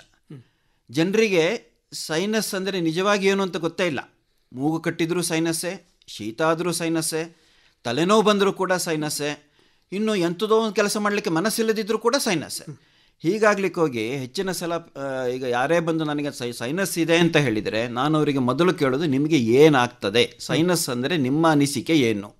ಜನರಿಗೆ ಸೈನಸ್ ಅಂದರೆ ನಿಜವಾಗಿ ಏನು ಅಂತ ಗೊತ್ತೇ ಇಲ್ಲ ಮೂಗು ಕಟ್ಟಿದರೂ ಸೈನಸ್ಸೇ ಶೀತ ಆದರೂ ಸೈನಸ್ಸೇ ತಲೆನೋವು ಬಂದರೂ ಕೂಡ ಸೈನಸ್ಸೇ ಇನ್ನು ಎಂಥದೋ ಒಂದು ಕೆಲಸ ಮಾಡಲಿಕ್ಕೆ ಮನಸ್ಸಿಲ್ಲದಿದ್ದರೂ ಕೂಡ ಸೈನಸ್ಸೇ ಹೀಗಾಗ್ಲಿಕ್ಕೆ ಹೋಗಿ ಹೆಚ್ಚಿನ ಸಲ ಆ, ಈಗ ಯಾರೇ ಬಂದು ನನಗೆ ಸೈ ಸೈನಸ್ ಇದೆ ಅಂತ ಹೇಳಿದರೆ ನಾನು ಅವರಿಗೆ ಮೊದಲು ಕೇಳೋದು ನಿಮಗೆ ಏನಾಗ್ತದೆ ಸೈನಸ್ ಅಂದರೆ ನಿಮ್ಮ ಅನಿಸಿಕೆ ಏನು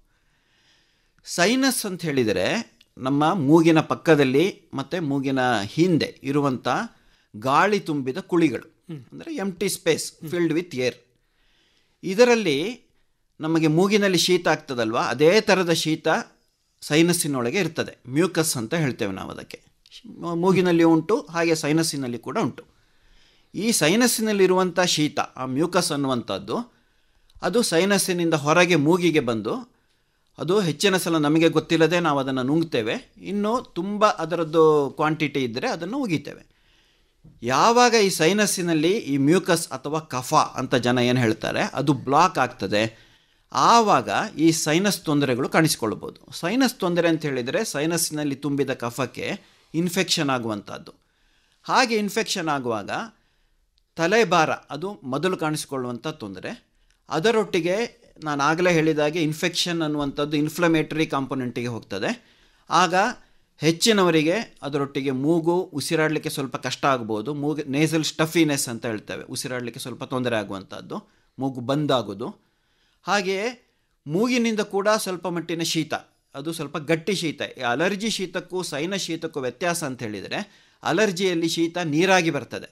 ಸೈನಸ್ ಅಂತ ಹೇಳಿದರೆ ನಮ್ಮ ಮೂಗಿನ ಪಕ್ಕದಲ್ಲಿ ಮತ್ತು ಮೂಗಿನ ಹಿಂದೆ ಇರುವಂಥ ಗಾಳಿ ತುಂಬಿದ ಕುಳಿಗಳು ಅಂದರೆ empty space filled with air ಇದರಲ್ಲಿ ನಮಗೆ ಮೂಗಿನಲ್ಲಿ ಶೀತ ಆಗ್ತದಲ್ವಾ ಅದೇ ಥರದ ಶೀತ ಸೈನಸ್ಸಿನೊಳಗೆ ಇರ್ತದೆ ಮ್ಯೂಕಸ್ ಅಂತ ಹೇಳ್ತೇವೆ ನಾವು ಅದಕ್ಕೆ ಮ- ಮೂಗಿನಲ್ಲಿ ಉಂಟು ಹಾಗೆ ಸೈನಸ್ಸಿನಲ್ಲಿ ಕೂಡ ಉಂಟು ಈ ಸೈನಸ್ಸಿನಲ್ಲಿರುವಂಥ ಶೀತ ಆ ಮ್ಯೂಕಸ್ ಅನ್ನುವಂಥದ್ದು ಅದು ಸೈನಸ್ಸಿನಿಂದ ಹೊರಗೆ ಮೂಗಿಗೆ ಬಂದು ಅದು ಹೆಚ್ಚಿನ ಸಲ ನಮಗೆ ಗೊತ್ತಿಲ್ಲದೆ ನಾವು ಅದನ್ನು ನುಂಗ್ತೇವೆ ಇನ್ನು ತುಂಬ ಅದರದ್ದು ಕ್ವಾಂಟಿಟಿ ಇದ್ದರೆ ಅದನ್ನು ಉಗಿತೇವೆ ಯಾವಾಗ ಈ ಸೈನಸ್ಸಿನಲ್ಲಿ ಈ ಮ್ಯೂಕಸ್ ಅಥವಾ ಕಫ ಅಂತ ಜನ ಏನು ಹೇಳ್ತಾರೆ ಅದು ಬ್ಲಾಕ್ ಆಗ್ತದೆ ಆವಾಗ ಈ ಸೈನಸ್ ತೊಂದರೆಗಳು ಕಾಣಿಸಿಕೊಳ್ಬೋದು ಸೈನಸ್ ತೊಂದರೆ ಅಂತ ಹೇಳಿದರೆ ಸೈನಸ್ಸಿನಲ್ಲಿ ತುಂಬಿದ ಕಫಕ್ಕೆ ಇನ್ಫೆಕ್ಷನ್ ಆಗುವಂಥದ್ದು ಹಾಗೆ ಇನ್ಫೆಕ್ಷನ್ ಆಗುವಾಗ ತಲೆಭಾರ ಅದು ಮೊದಲು ಕಾಣಿಸಿಕೊಳ್ಳುವಂಥ ತೊಂದರೆ ಅದರೊಟ್ಟಿಗೆ ನಾನು ಆಗಲೇ ಹೇಳಿದಾಗೆ ಇನ್ಫೆಕ್ಷನ್ ಅನ್ನುವಂಥದ್ದು ಇನ್ಫ್ಲಮೇಟರಿ ಕಾಂಪೊನೆಂಟಿಗೆ ಹೋಗ್ತದೆ ಆಗ ಹೆಚ್ಚಿನವರಿಗೆ ಅದರೊಟ್ಟಿಗೆ ಮೂಗು ಉಸಿರಾಡಲಿಕ್ಕೆ ಸ್ವಲ್ಪ ಕಷ್ಟ ಆಗ್ಬೋದು ಮೂಗು ನೇಸಲ್ ಸ್ಟಫಿನೆಸ್ ಅಂತ ಹೇಳ್ತೇವೆ ಉಸಿರಾಡಲಿಕ್ಕೆ ಸ್ವಲ್ಪ ತೊಂದರೆ ಆಗುವಂಥದ್ದು ಮೂಗು ಬಂದಾಗೋದು ಹಾಗೆಯೇ ಮೂಗಿನಿಂದ ಕೂಡ ಸ್ವಲ್ಪ ಮಟ್ಟಿನ ಶೀತ ಅದು ಸ್ವಲ್ಪ ಗಟ್ಟಿ ಶೀತ ಈ ಅಲರ್ಜಿ ಶೀತಕ್ಕೂ ಸೈನ ಶೀತಕ್ಕೂ ವ್ಯತ್ಯಾಸ ಅಂತ ಹೇಳಿದರೆ ಅಲರ್ಜಿಯಲ್ಲಿ ಶೀತ ನೀರಾಗಿ ಬರ್ತದೆ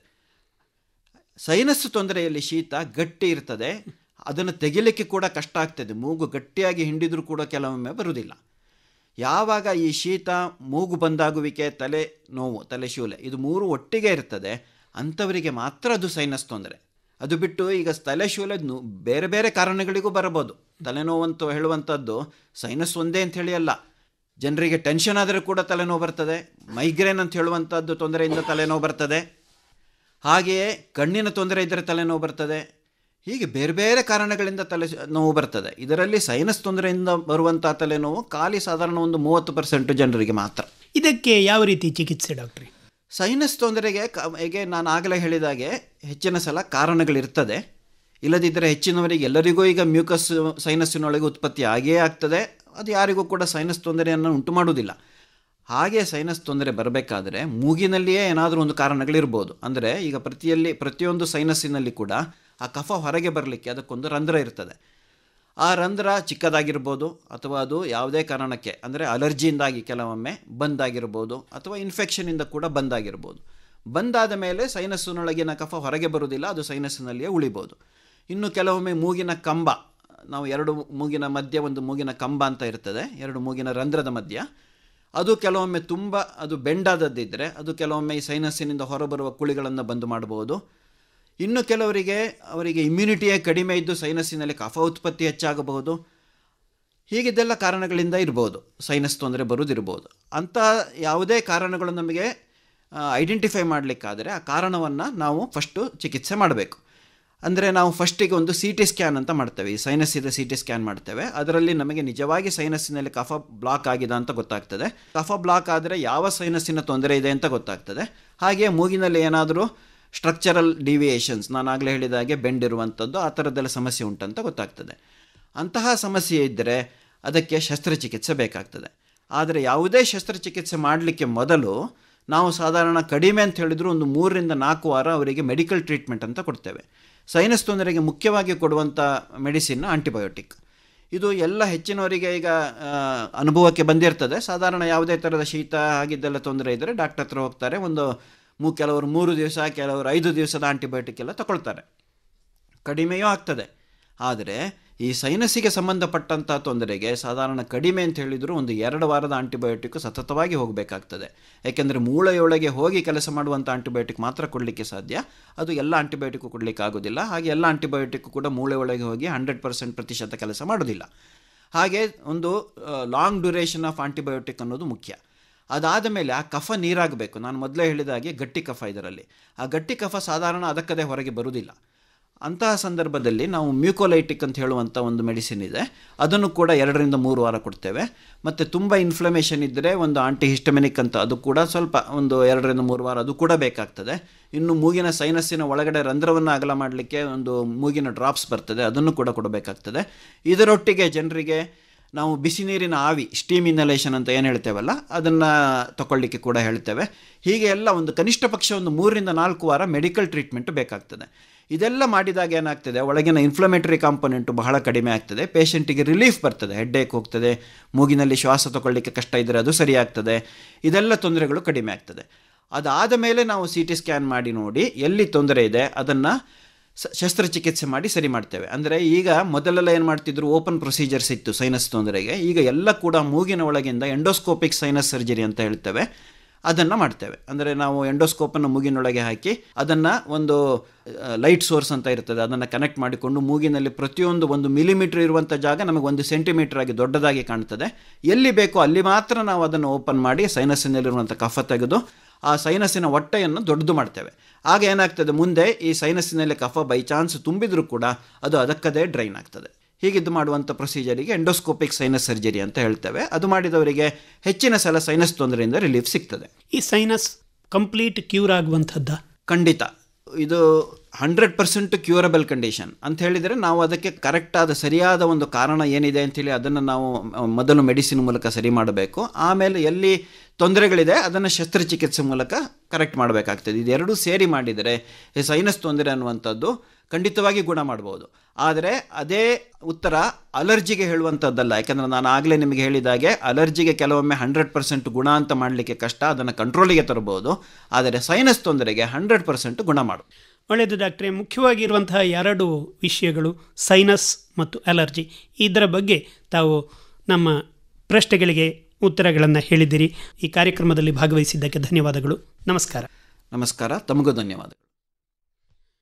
ಸೈನಸ್ ತೊಂದರೆಯಲ್ಲಿ ಶೀತ ಗಟ್ಟಿ ಇರ್ತದೆ ಅದನ್ನು ತೆಗಿಲಿಕ್ಕೆ ಕೂಡ ಕಷ್ಟ ಆಗ್ತದೆ ಮೂಗು ಗಟ್ಟಿಯಾಗಿ ಹಿಂಡಿದರೂ ಕೂಡ ಕೆಲವೊಮ್ಮೆ ಬರುವುದಿಲ್ಲ ಯಾವಾಗ ಈ ಶೀತ ಮೂಗು ಬಂದಾಗುವಿಕೆ ತಲೆ ನೋವು ತಲೆ ಶೂಲೆ ಇದು ಮೂರು ಒಟ್ಟಿಗೆ ಇರ್ತದೆ ಅಂಥವರಿಗೆ ಮಾತ್ರ ಅದು ಸೈನಸ್ ತೊಂದರೆ ಅದು ಬಿಟ್ಟು ಈಗ ತಲೆ ಶೂಲೆ ನು- ಬೇರೆ ಬೇರೆ ಕಾರಣಗಳಿಗೂ ಬರಬಹುದು ತಲೆನೋವು ಅಂತ ಹೇಳುವಂಥದ್ದು ಸೈನಸ್ ಒಂದೇ ಅಂತ ಹೇಳಿ ಅಲ್ಲ ಜನರಿಗೆ ಟೆನ್ಷನ್ ಆದರೆ ಕೂಡ ತಲೆನೋವು ಬರ್ತದೆ ಮೈಗ್ರೇನ್ ಅಂತ ಹೇಳುವಂಥದ್ದು ತೊಂದರೆಯಿಂದ ತಲೆನೋವು ಬರ್ತದೆ ಹಾಗೆಯೇ ಕಣ್ಣಿನ ತೊಂದರೆ ಇದ್ದರೆ ತಲೆನೋವು ಬರ್ತದೆ ಹೀಗೆ ಬೇರೆ ಬೇರೆ ಕಾರಣಗಳಿಂದ ತಲೆ ನೋವು ಬರ್ತದೆ ಇದರಲ್ಲಿ ಸೈನಸ್ ತೊಂದರೆಯಿಂದ ಬರುವಂಥ ತಲೆನೋವು ಖಾಲಿ ಸಾಧಾರಣ ಒಂದು ಮೂವತ್ತು ಪರ್ಸೆಂಟ್ ಜನರಿಗೆ ಮಾತ್ರ ಇದಕ್ಕೆ ಯಾವ ರೀತಿ ಚಿಕಿತ್ಸೆ ಡಾಕ್ಟ್ರಿ ಸೈನಸ್ ತೊಂದರೆಗೆ ಕ ಹೇಗೆ ನಾನು ಆಗಲೇ ಹೇಳಿದಾಗೆ ಹೆಚ್ಚಿನ ಸಲ ಕಾರಣಗಳಿರ್ತದೆ ಇಲ್ಲದಿದ್ದರೆ ಹೆಚ್ಚಿನವರಿಗೆ ಎಲ್ಲರಿಗೂ ಈಗ ಮ್ಯೂಕಸ್ ಸೈನಸ್ಸಿನೊಳಗೆ ಉತ್ಪತ್ತಿ ಆಗೇ ಆಗ್ತದೆ ಅದು ಯಾರಿಗೂ ಕೂಡ ಸೈನಸ್ ತೊಂದರೆಯನ್ನು ಉಂಟು ಮಾಡುವುದಿಲ್ಲ ಹಾಗೆ ಸೈನಸ್ ತೊಂದರೆ ಬರಬೇಕಾದ್ರೆ ಮೂಗಿನಲ್ಲಿಯೇ ಏನಾದರೂ ಒಂದು ಕಾರಣಗಳಿರ್ಬೋದು ಅಂದರೆ ಈಗ ಪ್ರತಿಯಲ್ಲಿ ಪ್ರತಿಯೊಂದು ಸೈನಸ್ಸಿನಲ್ಲಿ ಕೂಡ ಆ ಕಫ ಹೊರಗೆ ಬರಲಿಕ್ಕೆ ಅದಕ್ಕೊಂದು ರಂಧ್ರ ಇರ್ತದೆ ಆ ರಂಧ್ರ ಚಿಕ್ಕದಾಗಿರ್ಬೋದು ಅಥವಾ ಅದು ಯಾವುದೇ ಕಾರಣಕ್ಕೆ ಅಂದರೆ ಅಲರ್ಜಿಯಿಂದಾಗಿ ಕೆಲವೊಮ್ಮೆ ಬಂದಾಗಿರ್ಬೋದು ಅಥವಾ ಇನ್ಫೆಕ್ಷನಿಂದ ಕೂಡ ಬಂದಾಗಿರ್ಬೋದು ಬಂದಾದ ಮೇಲೆ ಸೈನಸ್ಸಿನೊಳಗಿನ ಕಫ ಹೊರಗೆ ಬರುವುದಿಲ್ಲ ಅದು ಸೈನಸ್ಸಿನಲ್ಲಿಯೇ ಉಳಿಬೋದು ಇನ್ನು ಕೆಲವೊಮ್ಮೆ ಮೂಗಿನ ಕಂಬ ನಾವು ಎರಡು ಮೂಗಿನ ಮಧ್ಯೆ ಒಂದು ಮೂಗಿನ ಕಂಬ ಅಂತ ಇರ್ತದೆ ಎರಡು ಮೂಗಿನ ರಂಧ್ರದ ಮಧ್ಯ ಅದು ಕೆಲವೊಮ್ಮೆ ತುಂಬ ಅದು ಬೆಂಡಾದದ್ದಿದ್ದರೆ ಅದು ಕೆಲವೊಮ್ಮೆ ಈ ಸೈನಸ್ಸಿನಿಂದ ಹೊರಬರುವ ಕುಳಿಗಳನ್ನು ಬಂದು ಮಾಡಬಹುದು ಇನ್ನು ಕೆಲವರಿಗೆ ಅವರಿಗೆ ಇಮ್ಯುನಿಟಿಯೇ ಕಡಿಮೆ ಇದ್ದು ಸೈನಸ್ಸಿನಲ್ಲಿ ಕಫ ಉತ್ಪತ್ತಿ ಹೆಚ್ಚಾಗಬಹುದು ಹೀಗಿದ್ದೆಲ್ಲ ಕಾರಣಗಳಿಂದ ಇರ್ಬೋದು ಸೈನಸ್ ತೊಂದರೆ ಬರುವುದಿರ್ಬೋದು ಅಂಥ ಯಾವುದೇ ಕಾರಣಗಳು ನಮಗೆ ಐಡೆಂಟಿಫೈ ಮಾಡಲಿಕ್ಕಾದರೆ ಆ ಕಾರಣವನ್ನು ನಾವು ಫಸ್ಟು ಚಿಕಿತ್ಸೆ ಮಾಡಬೇಕು ಅಂದರೆ ನಾವು ಫಸ್ಟಿಗೆ ಒಂದು ಸಿ ಟಿ ಸ್ಕ್ಯಾನ್ ಅಂತ ಮಾಡ್ತೇವೆ ಈ ಸೈನಸ್ಸಿದ ಸಿ ಟಿ ಸ್ಕ್ಯಾನ್ ಮಾಡ್ತೇವೆ ಅದರಲ್ಲಿ ನಮಗೆ ನಿಜವಾಗಿ ಸೈನಸ್ಸಿನಲ್ಲಿ ಕಫ ಬ್ಲಾಕ್ ಆಗಿದೆ ಅಂತ ಗೊತ್ತಾಗ್ತದೆ ಕಫ ಬ್ಲಾಕ್ ಆದರೆ ಯಾವ ಸೈನಸ್ಸಿನ ತೊಂದರೆ ಇದೆ ಅಂತ ಗೊತ್ತಾಗ್ತದೆ ಹಾಗೆ ಮೂಗಿನಲ್ಲಿ ಏನಾದರೂ ಸ್ಟ್ರಕ್ಚರಲ್ ಡಿವಿಯೇಷನ್ಸ್ ನಾನು ಆಗಲೇ ಹೇಳಿದ ಹಾಗೆ ಬೆಂಡ್ ಇರುವಂಥದ್ದು ಆ ಥರದ್ದೆಲ್ಲ ಸಮಸ್ಯೆ ಉಂಟಂತ ಗೊತ್ತಾಗ್ತದೆ ಅಂತಹ ಸಮಸ್ಯೆ ಇದ್ದರೆ ಅದಕ್ಕೆ ಶಸ್ತ್ರಚಿಕಿತ್ಸೆ ಬೇಕಾಗ್ತದೆ ಆದರೆ ಯಾವುದೇ ಶಸ್ತ್ರಚಿಕಿತ್ಸೆ ಮಾಡಲಿಕ್ಕೆ ಮೊದಲು ನಾವು ಸಾಧಾರಣ ಕಡಿಮೆ ಅಂತ ಹೇಳಿದ್ರು ಒಂದು ಮೂರರಿಂದ ನಾಲ್ಕು ವಾರ ಅವರಿಗೆ ಮೆಡಿಕಲ್ ಟ್ರೀಟ್ಮೆಂಟ್ ಅಂತ ಕೊಡ್ತೇವೆ ಸೈನಸ್ ತೊಂದರೆಗೆ ಮುಖ್ಯವಾಗಿ ಕೊಡುವಂಥ ಮೆಡಿಸಿನ್ ಆಂಟಿಬಯೋಟಿಕ್ ಇದು ಎಲ್ಲ ಹೆಚ್ಚಿನವರಿಗೆ ಈಗ ಆ, ಅನುಭವಕ್ಕೆ ಬಂದಿರ್ತದೆ ಸಾಧಾರಣ ಯಾವುದೇ ಥರದ ಶೀತ ಆಗಿದ್ದೆಲ್ಲ ತೊಂದರೆ ಇದ್ದರೆ ಡಾಕ್ಟರ್ ಹತ್ರ ಹೋಗ್ತಾರೆ ಒಂದು ಮೂ ಕೆಲವರು ಮೂರು ದಿವಸ ಕೆಲವರು ಐದು ದಿವಸದ ಆಂಟಿಬಯೋಟಿಕ್ ಎಲ್ಲ ತಗೊಳ್ತಾರೆ ಕಡಿಮೆಯೂ ಆಗ್ತದೆ ಆದರೆ ಈ ಸೈನಸ್ಸಿಗೆ ಸಂಬಂಧಪಟ್ಟಂಥ ತೊಂದರೆಗೆ ಸಾಧಾರಣ ಕಡಿಮೆ ಅಂತ ಹೇಳಿದರೂ ಒಂದು ಎರಡು ವಾರದ ಆಂಟಿಬಯೋಟಿಕ್ ಸತತವಾಗಿ ಹೋಗಬೇಕಾಗ್ತದೆ ಯಾಕೆಂದರೆ ಮೂಳೆಯೊಳಗೆ ಹೋಗಿ ಕೆಲಸ ಮಾಡುವಂಥ ಆಂಟಿಬಯೋಟಿಕ್ ಮಾತ್ರ ಕೊಡಲಿಕ್ಕೆ ಸಾಧ್ಯ ಅದು ಎಲ್ಲ ಆಂಟಿಬಯೋಟಿಕ್ ಕೊಡಲಿಕ್ಕೆ ಆಗೋದಿಲ್ಲ ಹಾಗೆ ಎಲ್ಲ ಆಂಟಿಬಯೋಟಿಕ್ ಕೂಡ ಮೂಳೆ ಒಳಗೆ ಹೋಗಿ ಹಂಡ್ರೆಡ್ ಪರ್ಸೆಂಟ್ ಪ್ರತಿಶತ ಕೆಲಸ ಮಾಡೋದಿಲ್ಲ ಹಾಗೆ ಒಂದು ಲಾಂಗ್ ಡ್ಯೂರೇಷನ್ ಆಫ್ ಆಂಟಿಬಯೋಟಿಕ್ ಅನ್ನೋದು ಮುಖ್ಯ ಅದಾದ ಮೇಲೆ ಆ ಕಫ ನೀರಾಗಬೇಕು ನಾನು ಮೊದಲೇ ಹೇಳಿದ ಹಾಗೆ ಗಟ್ಟಿ ಕಫ ಇದರಲ್ಲಿ ಆ ಗಟ್ಟಿ ಕಫ ಸಾಧಾರಣ ಅದಕ್ಕದೇ ಹೊರಗೆ ಬರುವುದಿಲ್ಲ ಅಂತಹ ಸಂದರ್ಭದಲ್ಲಿ ನಾವು ಮ್ಯೂಕೋಲೈಟಿಕ್ ಅಂತ ಹೇಳುವಂಥ ಒಂದು ಮೆಡಿಸಿನ್ ಇದೆ ಅದನ್ನು ಕೂಡ ಎರಡರಿಂದ ಮೂರು ವಾರ ಕೊಡ್ತೇವೆ ಮತ್ತು ತುಂಬ ಇನ್ಫ್ಲಮೇಷನ್ ಇದ್ದರೆ ಒಂದು ಆಂಟಿ ಹಿಸ್ಟಮಿನಿಕ್ ಅಂತ ಅದು ಕೂಡ ಸ್ವಲ್ಪ ಒಂದು ಎರಡರಿಂದ ಮೂರು ವಾರ ಅದು ಕೂಡ ಬೇಕಾಗ್ತದೆ ಇನ್ನು ಮೂಗಿನ ಸೈನಸ್ಸಿನ ಒಳಗಡೆ ರಂಧ್ರವನ್ನು ಅಗಲ ಮಾಡಲಿಕ್ಕೆ ಒಂದು ಮೂಗಿನ ಡ್ರಾಪ್ಸ್ ಬರ್ತದೆ ಅದನ್ನು ಕೂಡ ಕೊಡಬೇಕಾಗ್ತದೆ ಇದರೊಟ್ಟಿಗೆ ಜನರಿಗೆ ನಾವು ಬಿಸಿ ನೀರಿನ ಆವಿ ಸ್ಟೀಮ್ ಇನಲೇಷನ್ ಅಂತ ಏನು ಹೇಳ್ತೇವಲ್ಲ ಅದನ್ನು ತಗೊಳ್ಳಿಕ್ಕೆ ಕೂಡ ಹೇಳ್ತೇವೆ ಹೀಗೆ ಎಲ್ಲ ಒಂದು ಕನಿಷ್ಠ ಪಕ್ಷ ಒಂದು ಮೂರರಿಂದ ನಾಲ್ಕು ವಾರ ಮೆಡಿಕಲ್ ಟ್ರೀಟ್ಮೆಂಟ್ ಬೇಕಾಗ್ತದೆ ಇದೆಲ್ಲ ಮಾಡಿದಾಗ ಏನಾಗ್ತದೆ ಒಳಗಿನ ಇನ್ಫ್ಲಮೇಟರಿ ಕಾಂಪೊನೆಂಟು ಬಹಳ ಕಡಿಮೆ ಆಗ್ತದೆ ಪೇಷಂಟಿಗೆ ರಿಲೀಫ್ ಬರ್ತದೆ ಹೆಡ್ಡೇಕ್ ಹೋಗ್ತದೆ ಮೂಗಿನಲ್ಲಿ ಶ್ವಾಸ ತಗೊಳ್ಳಿಕ್ಕೆ ಕಷ್ಟ ಇದ್ದರೆ ಅದು ಸರಿ ಆಗ್ತದೆ ಇದೆಲ್ಲ ತೊಂದರೆಗಳು ಕಡಿಮೆ ಆಗ್ತದೆ ಅದಾದ ಮೇಲೆ ನಾವು ಸಿ ಟಿ ಸ್ಕ್ಯಾನ್ ಮಾಡಿ ನೋಡಿ ಎಲ್ಲಿ ತೊಂದರೆ ಇದೆ ಅದನ್ನು ಸ ಶಸ್ತ್ರಚಿಕಿತ್ಸೆ ಮಾಡಿ ಸರಿ ಮಾಡ್ತೇವೆ ಅಂದರೆ ಈಗ ಮೊದಲೆಲ್ಲ ಏನು ಮಾಡ್ತಿದ್ರು ಓಪನ್ ಪ್ರೊಸೀಜರ್ಸ್ ಇತ್ತು ಸೈನಸ್ ತೊಂದರೆಗೆ ಈಗ ಎಲ್ಲ ಕೂಡ ಮೂಗಿನ ಒಳಗಿಂದ ಎಂಡೋಸ್ಕೋಪಿಕ್ ಸೈನಸ್ ಸರ್ಜರಿ ಅಂತ ಹೇಳ್ತೇವೆ ಅದನ್ನು ಮಾಡ್ತೇವೆ ಅಂದರೆ ನಾವು ಎಂಡೋಸ್ಕೋಪನ್ನು ಮೂಗಿನೊಳಗೆ ಹಾಕಿ ಅದನ್ನು ಒಂದು ಲೈಟ್ ಸೋರ್ಸ್ ಅಂತ ಇರ್ತದೆ ಅದನ್ನು ಕನೆಕ್ಟ್ ಮಾಡಿಕೊಂಡು ಮೂಗಿನಲ್ಲಿ ಪ್ರತಿಯೊಂದು ಒಂದು ಮಿಲಿಮೀಟರ್ ಇರುವಂಥ ಜಾಗ ನಮಗೆ ಒಂದು ಸೆಂಟಿಮೀಟರ್ ಆಗಿ ದೊಡ್ಡದಾಗಿ ಕಾಣ್ತದೆ ಎಲ್ಲಿ ಬೇಕೋ ಅಲ್ಲಿ ಮಾತ್ರ ನಾವು ಅದನ್ನು ಓಪನ್ ಮಾಡಿ ಸೈನಸ್ಸಿನಲ್ಲಿರುವಂಥ ಕಫ ತೆಗೆದು ಆ ಸೈನಸ್ಸಿನ ಹೊಟ್ಟೆಯನ್ನು ದೊಡ್ಡದು ಮಾಡ್ತೇವೆ ಆಗ ಏನಾಗ್ತದೆ ಮುಂದೆ ಈ ಸೈನಸ್ಸಿನಲ್ಲಿ ಕಫ ಬೈ ಚಾನ್ಸ್ ತುಂಬಿದರೂ ಕೂಡ ಅದು ಅದಕ್ಕದೇ ಡ್ರೈನ್ ಆಗ್ತದೆ ಹೀಗಿದ್ದು ಮಾಡುವಂಥ ಪ್ರೊಸೀಜರಿಗೆ ಎಂಡೋಸ್ಕೋಪಿಕ್ ಸೈನಸ್ ಸರ್ಜರಿ ಅಂತ ಹೇಳ್ತೇವೆ ಅದು ಮಾಡಿದವರಿಗೆ ಹೆಚ್ಚಿನ ಸಲ ಸೈನಸ್ ತೊಂದರೆಯಿಂದ ರಿಲೀಫ್ ಸಿಗ್ತದೆ ಈ ಸೈನಸ್ ಕಂಪ್ಲೀಟ್ ಕ್ಯೂರ್ ಆಗುವಂಥದ್ದ ಖಂಡಿತ ಇದು ಹಂಡ್ರೆಡ್ ಪರ್ಸೆಂಟ್ ಕ್ಯೂರಬಲ್ ಕಂಡೀಷನ್ ಅಂತ ಹೇಳಿದರೆ ನಾವು ಅದಕ್ಕೆ ಕರೆಕ್ಟಾದ ಸರಿಯಾದ ಒಂದು ಕಾರಣ ಏನಿದೆ ಅಂತೇಳಿ ಅದನ್ನು ನಾವು ಮೊದಲು ಮೆಡಿಸಿನ್ ಮೂಲಕ ಸರಿ ಮಾಡಬೇಕು ಆಮೇಲೆ ಎಲ್ಲಿ ತೊಂದರೆಗಳಿದೆ ಅದನ್ನು ಶಸ್ತ್ರಚಿಕಿತ್ಸೆ ಮೂಲಕ ಕರೆಕ್ಟ್ ಮಾಡಬೇಕಾಗ್ತದೆ ಇದೆರಡೂ ಸೇರಿ ಮಾಡಿದರೆ ಈ ಸೈನಸ್ ತೊಂದರೆ ಅನ್ನುವಂಥದ್ದು ಖಂಡಿತವಾಗಿ ಗುಣ ಮಾಡ್ಬೋದು ಆದರೆ ಅದೇ ಉತ್ತರ ಅಲರ್ಜಿಗೆ ಹೇಳುವಂಥದ್ದಲ್ಲ ಯಾಕಂದರೆ ನಾನು ಆಗಲೇ ನಿಮಗೆ ಹೇಳಿದಾಗೆ ಅಲರ್ಜಿಗೆ ಕೆಲವೊಮ್ಮೆ ಹಂಡ್ರೆಡ್ ಪರ್ಸೆಂಟ್ ಗುಣ ಅಂತ ಮಾಡಲಿಕ್ಕೆ ಕಷ್ಟ ಅದನ್ನು ಕಂಟ್ರೋಲಿಗೆ ತರಬಹುದು ಆದರೆ ಸೈನಸ್ ತೊಂದರೆಗೆ ಹಂಡ್ರೆಡ್ ಪರ್ಸೆಂಟ್ ಗುಣ ಮಾಡು ಒಳ್ಳೆಯದು ಡಾಕ್ಟ್ರೆ ಮುಖ್ಯವಾಗಿರುವಂತಹ ಎರಡು ವಿಷಯಗಳು ಸೈನಸ್ ಮತ್ತು ಅಲರ್ಜಿ ಇದರ ಬಗ್ಗೆ ತಾವು ನಮ್ಮ ಪ್ರಶ್ನೆಗಳಿಗೆ ಉತ್ತರಗಳನ್ನು ಹೇಳಿದ್ದೀರಿ ಈ ಕಾರ್ಯಕ್ರಮದಲ್ಲಿ ಭಾಗವಹಿಸಿದ್ದಕ್ಕೆ ಧನ್ಯವಾದಗಳು ನಮಸ್ಕಾರ ನಮಸ್ಕಾರ ತಮಗೂ ಧನ್ಯವಾದಗಳು